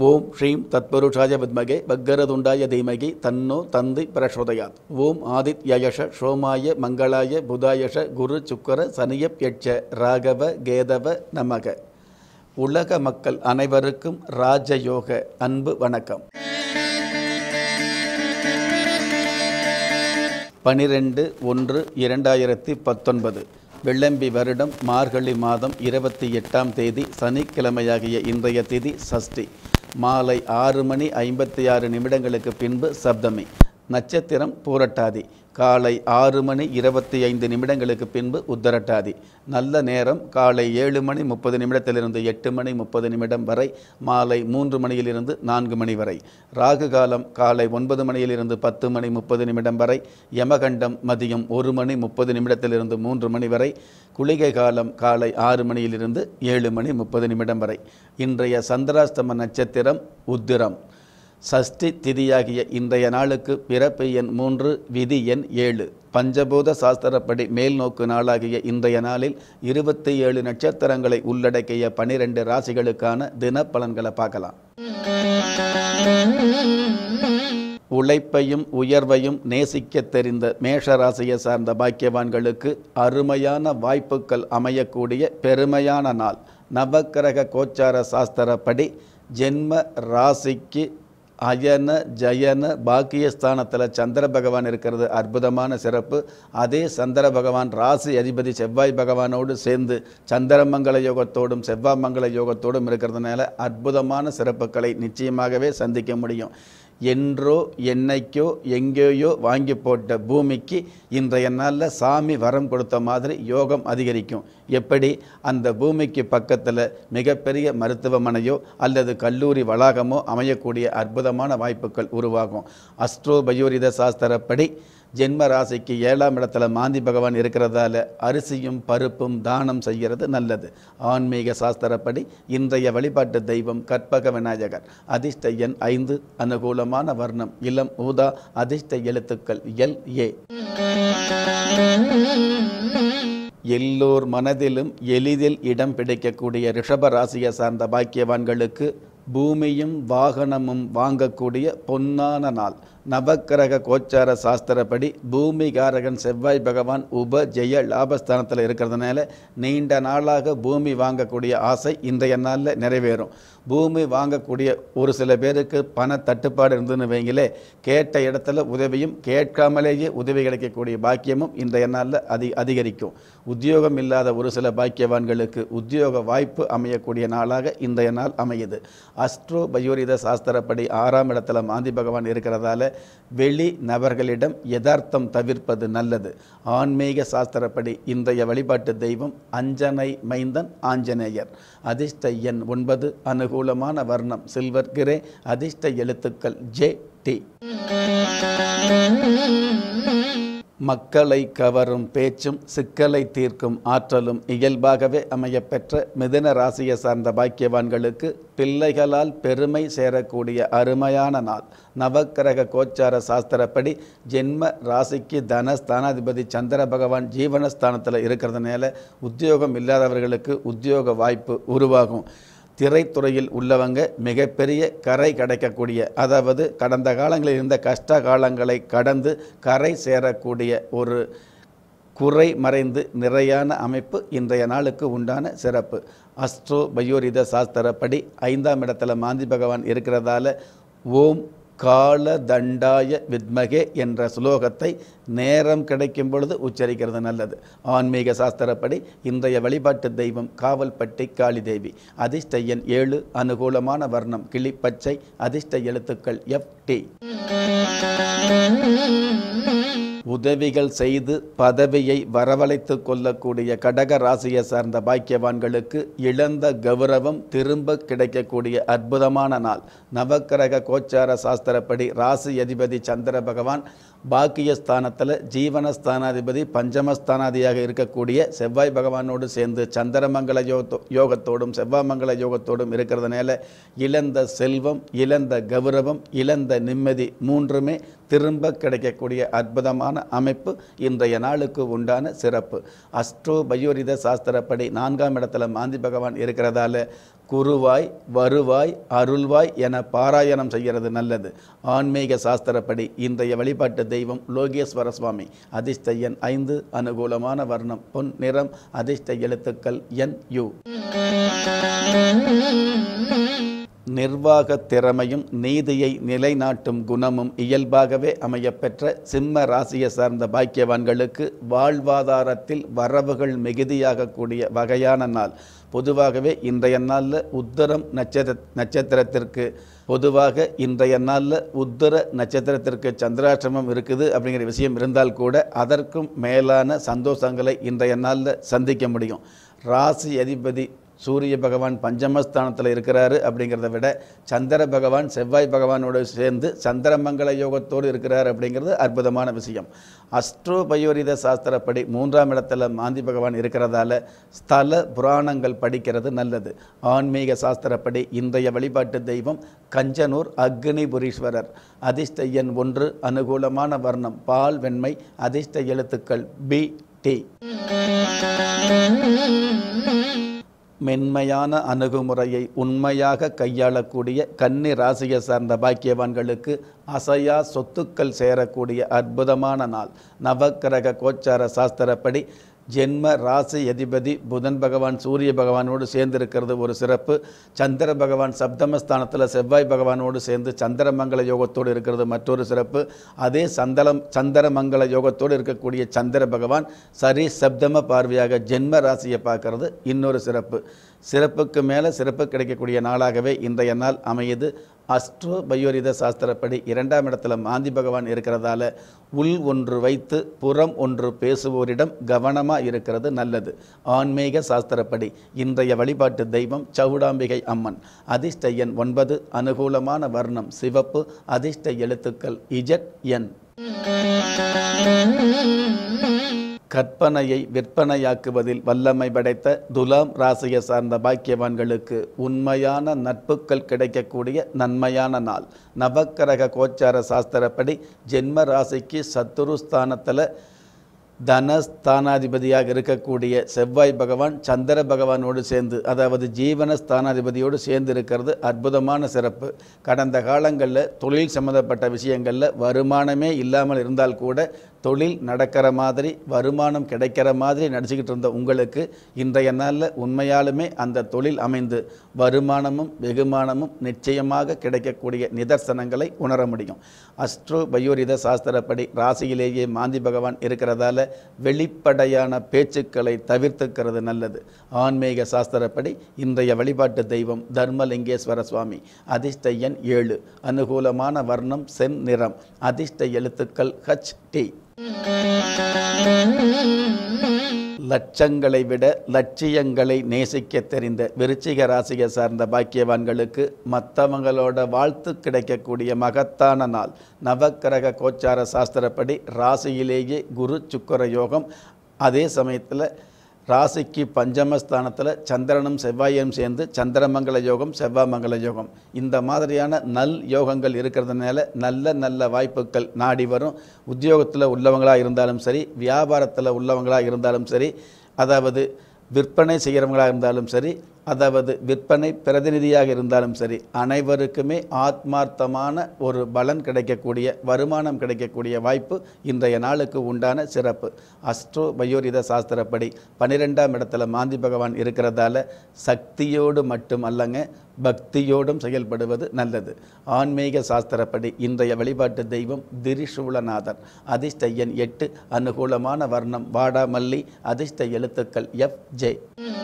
ஓம் ஸ்ரீம் தத்புருஷாய வித்மகே பக்கரதுண்டாய தீமகி தன்னோ தந்தி பிரசோதயாத் ஓம் ஆதித்யயஷ சோமாய மங்களாய புதாயஷ குரு சுக்கர சனியப் யட்ச ராகவ கேதவ நமக உலக மக்கள் அனைவருக்கும் ராஜயோக அன்பு வணக்கம் பனிரெண்டு ஒன்று இரண்டாயிரத்தி பத்தொன்பது வெள்ளம்பி வருடம் மார்கழி மாதம் இருபத்தி எட்டாம் தேதி சனிக்கிழமையாகிய இன்றைய திதி சஷ்டி மாலை ஆறு மணி ஐம்பத்தி ஆறு நிமிடங்களுக்கு பின்பு சப்தமி நட்சத்திரம் பூரட்டாதி காலை ஆறு மணி இருபத்தி ஐந்து நிமிடங்களுக்கு பின்பு உத்தரட்டாதி நல்ல நேரம் காலை ஏழு மணி முப்பது நிமிடத்திலிருந்து எட்டு மணி முப்பது நிமிடம் வரை மாலை மூன்று மணியிலிருந்து நான்கு மணி வரை ராகு காலம் காலை ஒன்பது மணியிலிருந்து பத்து மணி முப்பது நிமிடம் வரை யமகண்டம் மதியம் ஒரு மணி முப்பது நிமிடத்திலிருந்து மூன்று மணி வரை குளிகை காலம் காலை ஆறு மணியிலிருந்து ஏழு மணி முப்பது நிமிடம் வரை இன்றைய சந்திராஸ்தம நட்சத்திரம் உத்திரம் சஷ்டி திதியாகிய இன்றைய நாளுக்கு பிறப்பு எண் மூன்று விதி எண் ஏழு பஞ்சபூத சாஸ்திரப்படி மேல் நோக்கு நாளாகிய இன்றைய நாளில் இருபத்தி ஏழு நட்சத்திரங்களை உள்ளடக்கிய பனிரெண்டு ராசிகளுக்கான தின பலன்களை பார்க்கலாம் உழைப்பையும் உயர்வையும் நேசிக்க தெரிந்த மேஷ ராசியை சார்ந்த பாக்கியவான்களுக்கு அருமையான வாய்ப்புகள் அமையக்கூடிய பெருமையான நாள் நவக்கிரக கோச்சார சாஸ்திரப்படி ஜென்ம ராசிக்கு அயன ஜயன பாக்கியஸ்தானத்தில் சந்திர பகவான் இருக்கிறது அற்புதமான சிறப்பு அதே சந்திர பகவான் ராசி அதிபதி செவ்வாய் பகவானோடு சேர்ந்து சந்திரமங்கல யோகத்தோடும் செவ்வாய் மங்கள யோகத்தோடும் இருக்கிறதுனால அற்புதமான சிறப்புகளை நிச்சயமாகவே சந்திக்க முடியும் என்றோ என்னைக்கோ எங்கேயோ வாங்கி போட்ட பூமிக்கு இன்றைய நாளில் சாமி வரம் கொடுத்த மாதிரி யோகம் அதிகரிக்கும் எப்படி அந்த பூமிக்கு பக்கத்தில் மிகப்பெரிய மருத்துவமனையோ அல்லது கல்லூரி வளாகமோ அமையக்கூடிய அற்புதமான வாய்ப்புகள் உருவாகும் அஸ்ட்ரோ பயோரித சாஸ்திரப்படி ஜென்ம ராசிக்கு ஏழாம் இடத்துல மாந்தி பகவான் இருக்கிறதால அரிசியும் பருப்பும் தானம் செய்கிறது நல்லது ஆன்மீக சாஸ்திரப்படி இன்றைய வழிபாட்டு தெய்வம் கற்பக விநாயகர் அதிர்ஷ்ட எண் ஐந்து அனுகூலமான வர்ணம் இளம் ஊதா அதிர்ஷ்ட எழுத்துக்கள் எல் ஏ எல்லோர் மனதிலும் எளிதில் இடம் பிடிக்கக்கூடிய ரிஷப ராசியை சார்ந்த பாக்கியவான்களுக்கு பூமியும் வாகனமும் வாங்கக்கூடிய பொன்னான நாள் நவக்கிரக கோச்சார சாஸ்திரப்படி பூமிகாரகன் செவ்வாய் பகவான் உப ஜெய லாபஸ்தானத்தில் இருக்கிறதுனால நீண்ட நாளாக பூமி வாங்கக்கூடிய ஆசை இன்றைய நாளில் நிறைவேறும் பூமி வாங்கக்கூடிய ஒரு சில பேருக்கு பண தட்டுப்பாடு இருந்துன்னு வைங்களே கேட்ட இடத்துல உதவியும் கேட்காமலேயே உதவி கிடைக்கக்கூடிய பாக்கியமும் இன்றைய நாளில் அதி அதிகரிக்கும் உத்தியோகம் இல்லாத ஒரு சில பாக்கியவான்களுக்கு உத்தியோக வாய்ப்பு அமையக்கூடிய நாளாக இன்றைய நாள் அமையுது அஸ்ட்ரோ பயோரித சாஸ்திரப்படி ஆறாம் இடத்துல மாந்தி பகவான் இருக்கிறதால வெளி நபர்களிடம் யதார்த்தம் தவிர்ப்பது நல்லது ஆன்மீக சாஸ்திரப்படி இன்றைய வழிபாட்டு தெய்வம் அஞ்சனை மைந்தன் ஆஞ்சநேயர் அதிர்ஷ்ட எண் ஒன்பது அனுகூலமான வர்ணம் சில்வர் கிரே அதிர்ஷ்ட எழுத்துக்கள் ஜே டி மக்களை கவரும் பேச்சும் சிக்கலை தீர்க்கும் ஆற்றலும் இயல்பாகவே அமையப்பெற்ற மிதுன ராசியை சார்ந்த பாக்கியவான்களுக்கு பிள்ளைகளால் பெருமை சேரக்கூடிய அருமையான நாள் நவக்கிரக கோச்சார சாஸ்திரப்படி ஜென்ம ராசிக்கு தனஸ்தானாதிபதி சந்திர பகவான் ஜீவனஸ்தானத்தில் இருக்கிறதுனால உத்தியோகம் இல்லாதவர்களுக்கு உத்தியோக வாய்ப்பு உருவாகும் திரைத்துறையில் உள்ளவங்க மிகப்பெரிய கரை கிடைக்கக்கூடிய அதாவது கடந்த காலங்களில் இருந்த கஷ்ட காலங்களை கடந்து கரை சேரக்கூடிய ஒரு குறை மறைந்து நிறையான அமைப்பு இன்றைய நாளுக்கு உண்டான சிறப்பு அஸ்ட்ரோ பயோரித சாஸ்திரப்படி ஐந்தாம் இடத்துல மாந்தி பகவான் இருக்கிறதால ஓம் கால தண்டாய வித்மகே என்ற சுலோகத்தை நேரம் கிடைக்கும் பொழுது உச்சரிக்கிறது நல்லது ஆன்மீக சாஸ்திரப்படி இன்றைய வழிபாட்டு தெய்வம் காவல்பட்டி காளி தேவி அதிர்ஷ்ட எண் ஏழு அனுகூலமான வர்ணம் கிளிப்பச்சை அதிர்ஷ்ட எழுத்துக்கள் எஃப் டி உதவிகள் செய்து பதவியை வரவழைத்து கொள்ளக்கூடிய கடக ராசியை சார்ந்த பாக்கியவான்களுக்கு இழந்த கௌரவம் திரும்ப கிடைக்கக்கூடிய அற்புதமான நாள் நவக்கிரக கோச்சார சாஸ்திரப்படி ராசி அதிபதி சந்திர பகவான் பாக்கியஸ்தானத்தில் ஜீவனஸ்தானாதிபதி பஞ்சமஸ்தானாதியாக இருக்கக்கூடிய செவ்வாய் பகவானோடு சேர்ந்து சந்திரமங்கல யோகத்தோ யோகத்தோடும் செவ்வாமங்கல யோகத்தோடும் இருக்கிறதுனால இழந்த செல்வம் இழந்த கௌரவம் இழந்த நிம்மதி மூன்றுமே திரும்ப கிடைக்கக்கூடிய அற்புதமான அமைப்பு இன்றைய நாளுக்கு உண்டான சிறப்பு அஸ்ட்ரோ பயோரித சாஸ்திரப்படி நான்காம் இடத்துல மாந்தி பகவான் இருக்கிறதால குருவாய் வருவாய் அருள்வாய் என பாராயணம் செய்கிறது நல்லது ஆன்மீக சாஸ்திரப்படி இன்றைய வழிபாட்டு தெய்வம் லோகேஸ்வர சுவாமி அதிர்ஷ்ட எண் ஐந்து அனுகூலமான வர்ணம் பொன் நிறம் அதிர்ஷ்ட எழுத்துக்கள் என் யு நிர்வாக திறமையும் நீதியை நிலைநாட்டும் குணமும் இயல்பாகவே அமையப்பெற்ற சிம்ம ராசியை சார்ந்த பாக்கியவான்களுக்கு வாழ்வாதாரத்தில் வரவுகள் மிகுதியாகக்கூடிய வகையான நாள் பொதுவாகவே இன்றைய நாளில் உத்தரம் நட்சத்திர நட்சத்திரத்திற்கு பொதுவாக இன்றைய நாளில் உத்தர நட்சத்திரத்திற்கு சந்திராசிரமம் இருக்குது அப்படிங்கிற விஷயம் இருந்தால் கூட அதற்கும் மேலான சந்தோஷங்களை இன்றைய நாளில் சந்திக்க முடியும் ராசி அதிபதி சூரிய பகவான் பஞ்சமஸ்தானத்தில் இருக்கிறாரு அப்படிங்கிறத விட சந்திர பகவான் செவ்வாய் பகவானோடு சேர்ந்து சந்திரமங்கல யோகத்தோடு இருக்கிறார் அப்படிங்கிறது அற்புதமான விஷயம் அஸ்ட்ரோ பயோரித சாஸ்திரப்படி மூன்றாம் இடத்துல மாந்தி பகவான் இருக்கிறதால ஸ்தல புராணங்கள் படிக்கிறது நல்லது ஆன்மீக சாஸ்திரப்படி இன்றைய வழிபாட்டு தெய்வம் கஞ்சனூர் அக்னிபுரீஸ்வரர் அதிர்ஷ்ட எண் ஒன்று அனுகூலமான வர்ணம் பால் வெண்மை அதிர்ஷ்ட எழுத்துக்கள் பி டி மென்மையான அணுகுமுறையை உண்மையாக கையாளக்கூடிய கன்னி ராசியை சார்ந்த பாக்கியவான்களுக்கு அசையா சொத்துக்கள் சேரக்கூடிய அற்புதமான நாள் நவக்கிரக கோச்சார சாஸ்திரப்படி ஜென்ம ராசி அதிபதி புதன் பகவான் சூரிய பகவானோடு சேர்ந்து இருக்கிறது ஒரு சிறப்பு சந்திர பகவான் சப்தமஸ்தானத்தில் செவ்வாய் பகவானோடு சேர்ந்து சந்திரமங்கல யோகத்தோடு இருக்கிறது மற்றொரு சிறப்பு அதே சந்தலம் சந்திரமங்கல யோகத்தோடு இருக்கக்கூடிய சந்திர பகவான் சரி சப்தம பார்வையாக ஜென்ம ராசியை பார்க்கறது இன்னொரு சிறப்பு சிறப்புக்கு மேலே சிறப்பு கிடைக்கக்கூடிய நாளாகவே இன்றைய நாள் அமையுது அஸ்ட்ரோ பயோரித சாஸ்திரப்படி இரண்டாம் இடத்துல மாந்தி பகவான் இருக்கிறதால உள் ஒன்று வைத்து புறம் ஒன்று பேசுவோரிடம் கவனமாக இருக்கிறது நல்லது ஆன்மீக சாஸ்திரப்படி இன்றைய வழிபாட்டு தெய்வம் சவுடாம்பிகை அம்மன் அதிர்ஷ்ட எண் ஒன்பது அனுகூலமான வர்ணம் சிவப்பு அதிர்ஷ்ட எழுத்துக்கள் இஜட் என் கற்பனையை விற்பனையாக்குவதில் வல்லமை படைத்த துலாம் ராசியை சார்ந்த பாக்கியவான்களுக்கு உண்மையான நட்புகள் கிடைக்கக்கூடிய நன்மையான நாள் நவக்கரக கோச்சார சாஸ்திரப்படி ஜென்ம ராசிக்கு சத்துரு ஸ்தானத்தில் தனஸ்தானாதிபதியாக இருக்கக்கூடிய செவ்வாய் பகவான் சந்திர பகவானோடு சேர்ந்து அதாவது ஜீவன ஸ்தானாதிபதியோடு சேர்ந்து இருக்கிறது அற்புதமான சிறப்பு கடந்த காலங்களில் தொழில் சம்மந்தப்பட்ட விஷயங்களில் வருமானமே இல்லாமல் இருந்தால் கூட தொழில் நடக்கிற மாதிரி வருமானம் கிடைக்கிற மாதிரி நடிச்சுக்கிட்டு இருந்த உங்களுக்கு இன்றைய நாளில் உண்மையாலுமே அந்த தொழில் அமைந்து வருமானமும் வெகுமானமும் நிச்சயமாக கிடைக்கக்கூடிய நிதர்சனங்களை உணர முடியும் அஸ்ட்ரோ பயோரித சாஸ்திரப்படி ராசியிலேயே மாந்தி பகவான் இருக்கிறதால வெளிப்படையான பேச்சுக்களை தவிர்த்துக்கிறது நல்லது ஆன்மீக சாஸ்திரப்படி இன்றைய வழிபாட்டு தெய்வம் தர்மலிங்கேஸ்வர சுவாமி அதிர்ஷ்ட எண் ஏழு அனுகூலமான வர்ணம் சென் நிறம் அதிர்ஷ்ட எழுத்துக்கள் ஹச் டி லட்சங்களை விட லட்சியங்களை நேசிக்க தெரிந்த விருச்சிக ராசியை சார்ந்த பாக்கியவான்களுக்கு மற்றவங்களோட வாழ்த்து கிடைக்கக்கூடிய மகத்தான நாள் நவக்கிரக கோச்சார சாஸ்திரப்படி ராசியிலேயே குரு சுக்கர யோகம் அதே சமயத்தில் ராசிக்கு பஞ்சமஸ்தானத்தில் சந்திரனும் செவ்வாயும் சேர்ந்து சந்திரமங்கல யோகம் செவ்வாமங்கல யோகம் இந்த மாதிரியான நல் யோகங்கள் இருக்கிறதுனால நல்ல நல்ல வாய்ப்புகள் நாடி வரும் உத்தியோகத்தில் உள்ளவங்களாக இருந்தாலும் சரி வியாபாரத்தில் உள்ளவங்களாக இருந்தாலும் சரி அதாவது விற்பனை செய்கிறவங்களாக இருந்தாலும் சரி அதாவது விற்பனை பிரதிநிதியாக இருந்தாலும் சரி அனைவருக்குமே ஆத்மார்த்தமான ஒரு பலன் கிடைக்கக்கூடிய வருமானம் கிடைக்கக்கூடிய வாய்ப்பு இன்றைய நாளுக்கு உண்டான சிறப்பு அஸ்ட்ரோ பயோரித சாஸ்திரப்படி பன்னிரெண்டாம் இடத்துல மாந்தி பகவான் இருக்கிறதால சக்தியோடு மட்டும் அல்லங்க பக்தியோடும் செயல்படுவது நல்லது ஆன்மீக சாஸ்திரப்படி இன்றைய வழிபாட்டு தெய்வம் திரிசூலநாதர் அதிர்ஷ்ட எண் எட்டு அனுகூலமான வர்ணம் வாடாமல்லி அதிர்ஷ்ட எழுத்துக்கள் எஃப் ஜே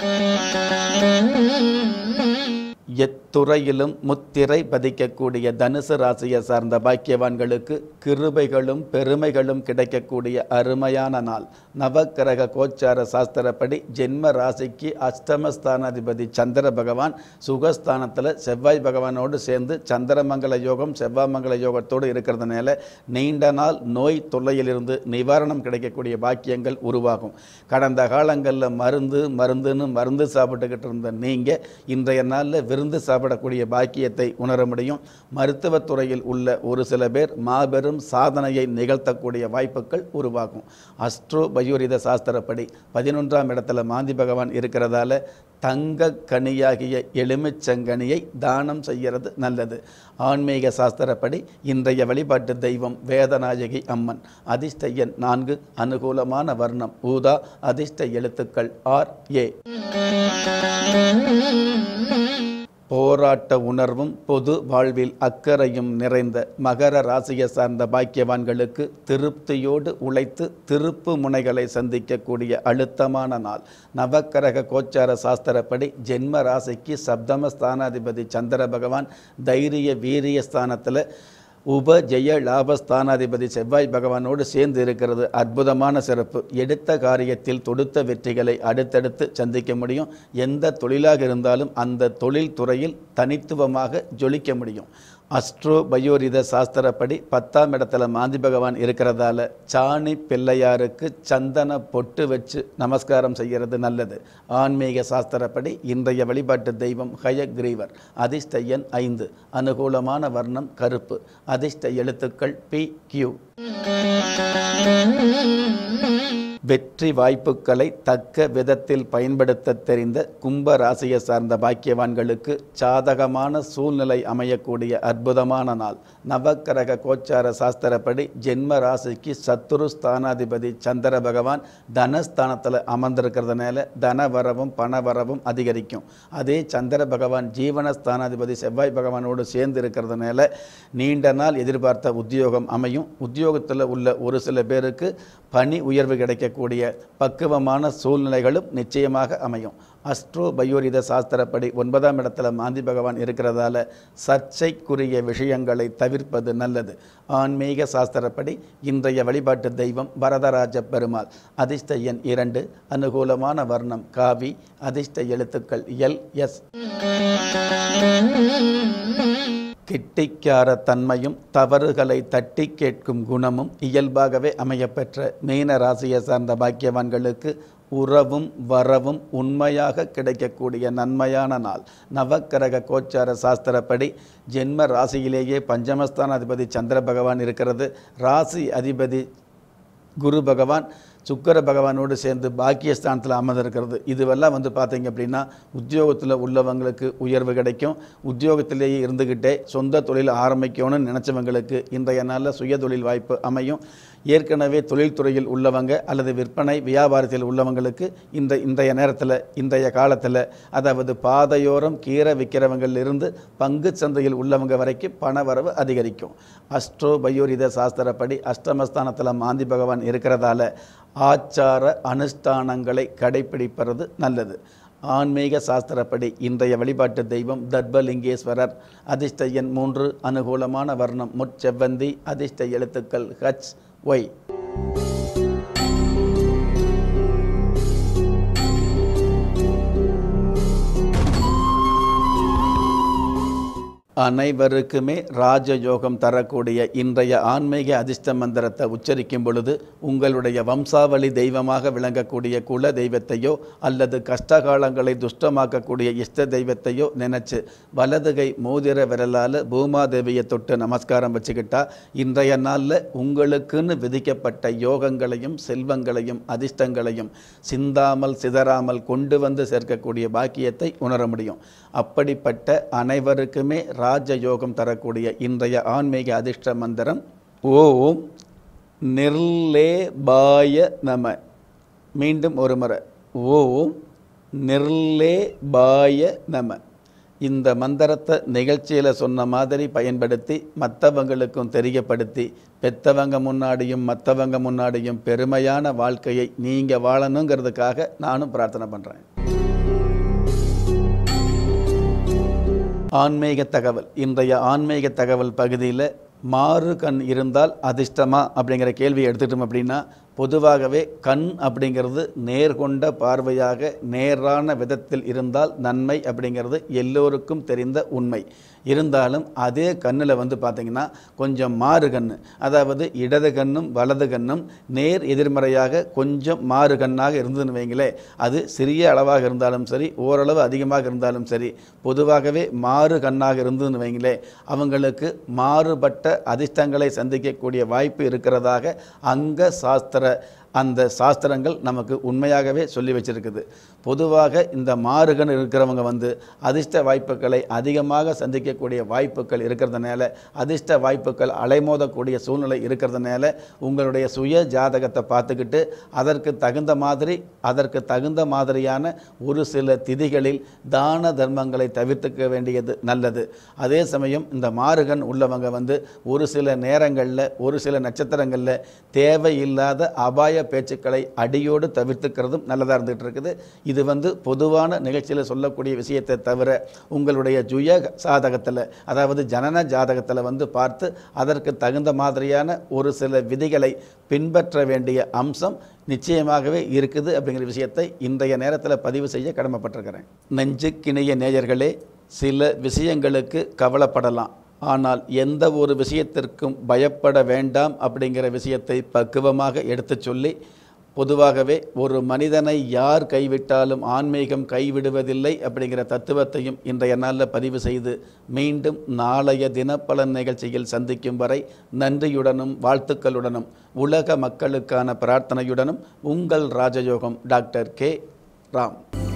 எத்துறையிலும் முத்திரை பதிக்கக்கூடிய தனுசு ராசியை சார்ந்த பாக்கியவான்களுக்கு கிருபைகளும் பெருமைகளும் கிடைக்கக்கூடிய அருமையான நாள் நவக்கிரக கோச்சார சாஸ்திரப்படி ஜென்ம ராசிக்கு அஷ்டமஸ்தானாதிபதி சந்திர பகவான் சுகஸ்தானத்தில் செவ்வாய் பகவானோடு சேர்ந்து சந்திரமங்கல யோகம் செவ்வாமங்கல யோகத்தோடு இருக்கிறதுனால நீண்ட நாள் நோய் தொல்லையிலிருந்து நிவாரணம் கிடைக்கக்கூடிய பாக்கியங்கள் உருவாகும் கடந்த காலங்களில் மருந்து மருந்துன்னு மருந்து சாப்பிட்டுக்கிட்டு இருந்த நீங்கள் இன்றைய நாளில் விருந்து சாப்பிட்டு சாப்பிடக்கூடிய பாக்கியத்தை உணர முடியும் மருத்துவத்துறையில் உள்ள ஒரு சில பேர் மாபெரும் சாதனையை நிகழ்த்தக்கூடிய வாய்ப்புகள் உருவாகும் அஸ்ட்ரோ பயோரித சாஸ்திரப்படி பதினொன்றாம் இடத்துல மாந்தி பகவான் இருக்கிறதால தங்க கனியாகிய எலுமிச்சங்கனியை தானம் செய்கிறது நல்லது ஆன்மீக சாஸ்திரப்படி இன்றைய வழிபாட்டு தெய்வம் வேதநாயகி அம்மன் அதிர்ஷ்ட எண் நான்கு அனுகூலமான வர்ணம் ஊதா அதிர்ஷ்ட எழுத்துக்கள் ஆர் ஏ போராட்ட உணர்வும் பொது வாழ்வில் அக்கறையும் நிறைந்த மகர ராசியை சார்ந்த பாக்கியவான்களுக்கு திருப்தியோடு உழைத்து திருப்பு முனைகளை சந்திக்கக்கூடிய அழுத்தமான நாள் நவக்கரக கோச்சார சாஸ்திரப்படி ஜென்ம ராசிக்கு சப்தம ஸ்தானாதிபதி சந்திர பகவான் தைரிய வீரிய ஸ்தானத்தில் உப ஜெய லாபஸ்தானாதிபதி செவ்வாய் பகவானோடு சேர்ந்து இருக்கிறது அற்புதமான சிறப்பு எடுத்த காரியத்தில் தொடுத்த வெற்றிகளை அடுத்தடுத்து சந்திக்க முடியும் எந்த தொழிலாக இருந்தாலும் அந்த தொழில் துறையில் தனித்துவமாக ஜொலிக்க முடியும் அஸ்ட்ரோ பயோரித சாஸ்திரப்படி பத்தாம் இடத்துல மாந்தி பகவான் இருக்கிறதால சாணி பிள்ளையாருக்கு சந்தன பொட்டு வச்சு நமஸ்காரம் செய்கிறது நல்லது ஆன்மீக சாஸ்திரப்படி இன்றைய வழிபாட்டு தெய்வம் ஹயக்ரீவர் அதிர்ஷ்ட எண் ஐந்து அனுகூலமான வர்ணம் கருப்பு அதிர்ஷ்ட எழுத்துக்கள் பி கியூ வெற்றி வாய்ப்புகளை தக்க விதத்தில் பயன்படுத்த தெரிந்த கும்ப ராசியை சார்ந்த பாக்கியவான்களுக்கு சாதகமான சூழ்நிலை அமையக்கூடிய அற்புதமான நாள் நவக்கிரக கோச்சார சாஸ்திரப்படி ஜென்ம ராசிக்கு சத்துரு ஸ்தானாதிபதி சந்திர பகவான் தனஸ்தானத்தில் அமர்ந்திருக்கிறதுனால தன வரவும் பண வரவும் அதிகரிக்கும் அதே சந்திர பகவான் ஜீவன ஸ்தானாதிபதி செவ்வாய் பகவானோடு சேர்ந்து இருக்கிறதுனால நீண்ட நாள் எதிர்பார்த்த உத்தியோகம் அமையும் உத்தியோகத்தில் உள்ள ஒரு சில பேருக்கு பணி உயர்வு கிடைக்கக்கூடிய பக்குவமான சூழ்நிலைகளும் நிச்சயமாக அமையும் அஸ்ட்ரோ பயோரித சாஸ்திரப்படி ஒன்பதாம் இடத்துல மாந்தி பகவான் இருக்கிறதால சர்ச்சைக்குரிய விஷயங்களை தவிர்ப்பது நல்லது ஆன்மீக சாஸ்திரப்படி இன்றைய வழிபாட்டு தெய்வம் வரதராஜ பெருமாள் அதிர்ஷ்ட எண் இரண்டு அனுகூலமான வர்ணம் காவி அதிர்ஷ்ட எழுத்துக்கள் எல் எஸ் கெட்டிக்கார தன்மையும் தவறுகளை தட்டி கேட்கும் குணமும் இயல்பாகவே அமையப்பெற்ற மீன ராசியை சார்ந்த பாக்கியவான்களுக்கு உறவும் வரவும் உண்மையாக கிடைக்கக்கூடிய நன்மையான நாள் நவக்கிரக கோச்சார சாஸ்திரப்படி ஜென்ம ராசியிலேயே பஞ்சமஸ்தான அதிபதி சந்திர பகவான் இருக்கிறது ராசி அதிபதி குரு பகவான் சுக்கர பகவானோடு சேர்ந்து பாக்கியஸ்தானத்தில் அமர்ந்திருக்கிறது இதுவெல்லாம் வந்து பார்த்தீங்க அப்படின்னா உத்தியோகத்தில் உள்ளவங்களுக்கு உயர்வு கிடைக்கும் உத்தியோகத்திலேயே இருந்துக்கிட்டே சொந்த தொழில் ஆரம்பிக்கணும்னு நினச்சவங்களுக்கு இன்றைய நாளில் சுய தொழில் வாய்ப்பு அமையும் ஏற்கனவே தொழில்துறையில் உள்ளவங்க அல்லது விற்பனை வியாபாரத்தில் உள்ளவங்களுக்கு இந்த இன்றைய நேரத்தில் இன்றைய காலத்தில் அதாவது பாதையோரம் கீரை விற்கிறவங்களிலிருந்து பங்கு சந்தையில் உள்ளவங்க வரைக்கும் பண வரவு அதிகரிக்கும் அஸ்ட்ரோ பயோரித சாஸ்திரப்படி அஷ்டமஸ்தானத்தில் மாந்தி பகவான் இருக்கிறதால ஆச்சார அனுஷ்டானங்களை கடைபிடிப்பது நல்லது ஆன்மீக சாஸ்திரப்படி இன்றைய வழிபாட்டு தெய்வம் தர்பலிங்கேஸ்வரர் அதிர்ஷ்ட எண் மூன்று அனுகூலமான வர்ணம் முட்செவ்வந்தி அதிர்ஷ்ட எழுத்துக்கள் ஹச் ஒய் அனைவருக்குமே ராஜயோகம் தரக்கூடிய இன்றைய ஆன்மீக அதிர்ஷ்ட மந்திரத்தை உச்சரிக்கும் பொழுது உங்களுடைய வம்சாவளி தெய்வமாக விளங்கக்கூடிய குல தெய்வத்தையோ அல்லது கஷ்டகாலங்களை துஷ்டமாக்கக்கூடிய இஷ்ட தெய்வத்தையோ நினைச்சு வலதுகை மோதிர விரலால் பூமாதேவியை தொட்டு நமஸ்காரம் வச்சுக்கிட்டா இன்றைய நாளில் உங்களுக்குன்னு விதிக்கப்பட்ட யோகங்களையும் செல்வங்களையும் அதிர்ஷ்டங்களையும் சிந்தாமல் சிதறாமல் கொண்டு வந்து சேர்க்கக்கூடிய பாக்கியத்தை உணர முடியும் அப்படிப்பட்ட அனைவருக்குமே ராஜயோகம் தரக்கூடிய இன்றைய ஆன்மீக அதிர்ஷ்ட மந்திரம் ஓம் நிர்லேபாய நம மீண்டும் ஒரு முறை ஓம் நிர்லேபாய நம இந்த மந்திரத்தை நிகழ்ச்சியில் சொன்ன மாதிரி பயன்படுத்தி மற்றவங்களுக்கும் தெரியப்படுத்தி பெத்தவங்க முன்னாடியும் மற்றவங்க முன்னாடியும் பெருமையான வாழ்க்கையை நீங்கள் வாழணுங்கிறதுக்காக நானும் பிரார்த்தனை பண்ணுறேன் ஆன்மீக தகவல் இன்றைய ஆன்மீக தகவல் பகுதியில் மாறு கண் இருந்தால் அதிர்ஷ்டமா அப்படிங்கிற கேள்வியை எடுத்துட்டோம் அப்படின்னா பொதுவாகவே கண் அப்படிங்கிறது நேர்கொண்ட பார்வையாக நேரான விதத்தில் இருந்தால் நன்மை அப்படிங்கிறது எல்லோருக்கும் தெரிந்த உண்மை இருந்தாலும் அதே கண்ணில் வந்து பார்த்திங்கன்னா கொஞ்சம் மாறு கண் அதாவது இடது கண்ணும் வலது கண்ணும் நேர் எதிர்மறையாக கொஞ்சம் மாறு கண்ணாக இருந்ததுன்னு வைங்களே அது சிறிய அளவாக இருந்தாலும் சரி ஓரளவு அதிகமாக இருந்தாலும் சரி பொதுவாகவே மாறு கண்ணாக இருந்ததுன்னு வைங்களே அவங்களுக்கு மாறுபட்ட அதிர்ஷ்டங்களை சந்திக்கக்கூடிய வாய்ப்பு இருக்கிறதாக அங்க சாஸ்திர அந்த சாஸ்திரங்கள் நமக்கு உண்மையாகவே சொல்லி வச்சிருக்குது பொதுவாக இந்த மாறுகன் இருக்கிறவங்க வந்து அதிர்ஷ்ட வாய்ப்புகளை அதிகமாக சந்திக்கக்கூடிய வாய்ப்புகள் இருக்கிறதுனால அதிர்ஷ்ட வாய்ப்புகள் அலைமோதக்கூடிய சூழ்நிலை இருக்கிறதுனால உங்களுடைய சுய ஜாதகத்தை பார்த்துக்கிட்டு அதற்கு தகுந்த மாதிரி அதற்கு தகுந்த மாதிரியான ஒரு சில திதிகளில் தான தர்மங்களை தவிர்த்துக்க வேண்டியது நல்லது அதே சமயம் இந்த மாறுகன் உள்ளவங்க வந்து ஒரு சில நேரங்களில் ஒரு சில நட்சத்திரங்களில் தேவையில்லாத அபாய பேச்சுக்களை அடியோடு தவிர்த்துக்கிறதும் நல்லதாக இருந்துகிட்டு இருக்குது இது வந்து பொதுவான நிகழ்ச்சியில் சொல்லக்கூடிய விஷயத்தை தவிர உங்களுடைய ஜுய சாதகத்தில் அதாவது ஜனன ஜாதகத்தில் வந்து பார்த்து அதற்கு தகுந்த மாதிரியான ஒரு சில விதிகளை பின்பற்ற வேண்டிய அம்சம் நிச்சயமாகவே இருக்குது அப்படிங்கிற விஷயத்தை இன்றைய நேரத்தில் பதிவு செய்ய கடமைப்பட்டிருக்கிறேன் நெஞ்சுக்கிணைய நேயர்களே சில விஷயங்களுக்கு கவலைப்படலாம் ஆனால் எந்த ஒரு விஷயத்திற்கும் பயப்பட வேண்டாம் அப்படிங்கிற விஷயத்தை பக்குவமாக எடுத்துச் சொல்லி பொதுவாகவே ஒரு மனிதனை யார் கைவிட்டாலும் ஆன்மீகம் கைவிடுவதில்லை அப்படிங்கிற தத்துவத்தையும் இன்றைய நாளில் பதிவு செய்து மீண்டும் நாளைய தினப்பலன் நிகழ்ச்சியில் சந்திக்கும் வரை நன்றியுடனும் வாழ்த்துக்களுடனும் உலக மக்களுக்கான பிரார்த்தனையுடனும் உங்கள் ராஜயோகம் டாக்டர் கே ராம்